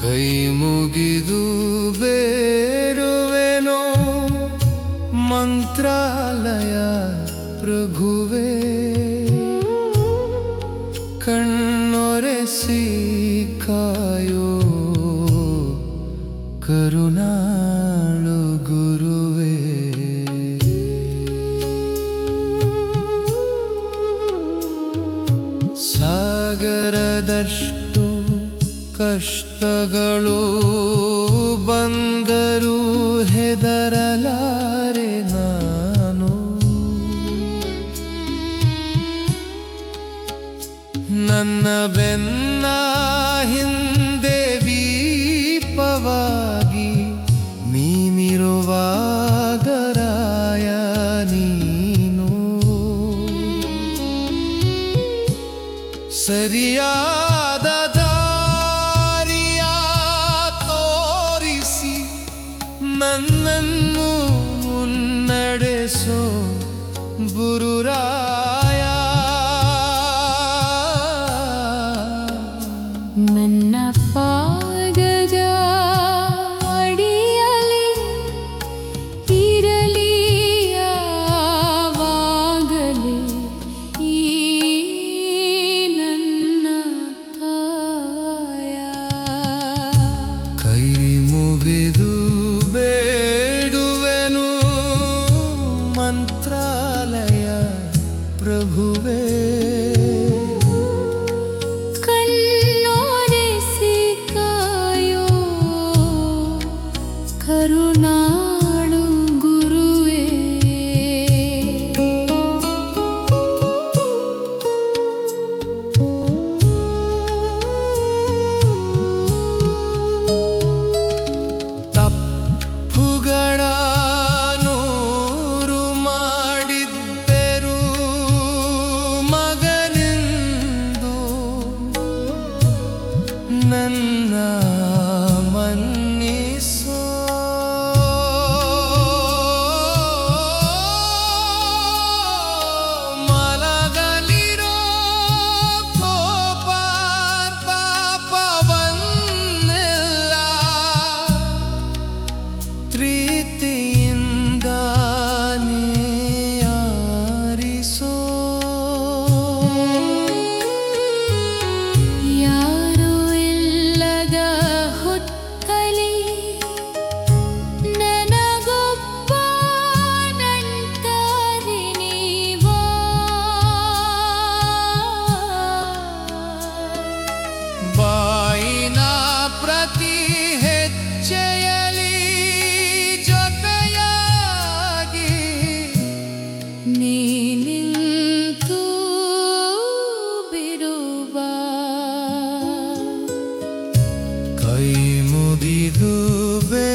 ಕೈ ಮುಗಿದು ಬೇರುವೆನೋ ಮಂತ್ರಾಲಯ ಪ್ರಭುವೇ ಕಣ್ಣೊರೆಸಿ ಕಾಯೋ ಕರುಣಾಳು ಗುರುವೇ ಸಾಗರದಷ್ಟು ಕಷ್ಟಗಳು ಬಂದರೂ ಹೆದರಲಾರೆ ನಾನು ನನ್ನ ಬೆನ್ನ ಹಿಂದೆ ವೀಪವಾಗಿ ನೀನಿರುವಾಗರಾಯ ನೀನು ಸರಿಯಾದ ದಾರಿಯ ತೋರಿಸಿ ನನ್ನನ್ನು ಮುನ್ನಡೆಸೋ ಗುರುರಾಯ ನನ್ನ ಪಾದದ ಅಡಿಯಲ್ಲಿ ಇರಲಿ ಯಾವಾಗಲೇ ಈ ನನ್ನ ಕಾಯ ಕೈ ಮುಗಿದು ಬೇಡುವೆನು ಮಂತ್ರಾಲಯ ಪ್ರಭುವೇ ಕಣ್ಣೋರೆಸಿ ಕಾಯೋ ಕರುಣಾಳು ಗುರುವೇ ತಪ್ಪುಗಳ ನೂರು ಮಾಡಿದ್ದರು ಮಗನೆಂದು ನನ್ನ ಮನ್ನಿಸೋ ಮಲಗಲಿರೋ ಕೋಪ ಪಾಪವನ್ನೆಲ್ಲ ಪ್ರೀತಿಯಿಂದ ಆರಿಸೋ ಯಾರು ಇಲ್ಲದ ಹೊತ್ತಲಿ ನನಗೊಬ್ಬ ನಂಟರಿ ನೀವಾ ಬಾಯಿನ ಪ್ರತಿ ಹೆಜ್ಜೆಯಲಿ ಜೊತೆಯಾಗಿ ನೀನಿಂತು ಬಿಡುವ ಕೈ ಮುಗಿದು ಬೇ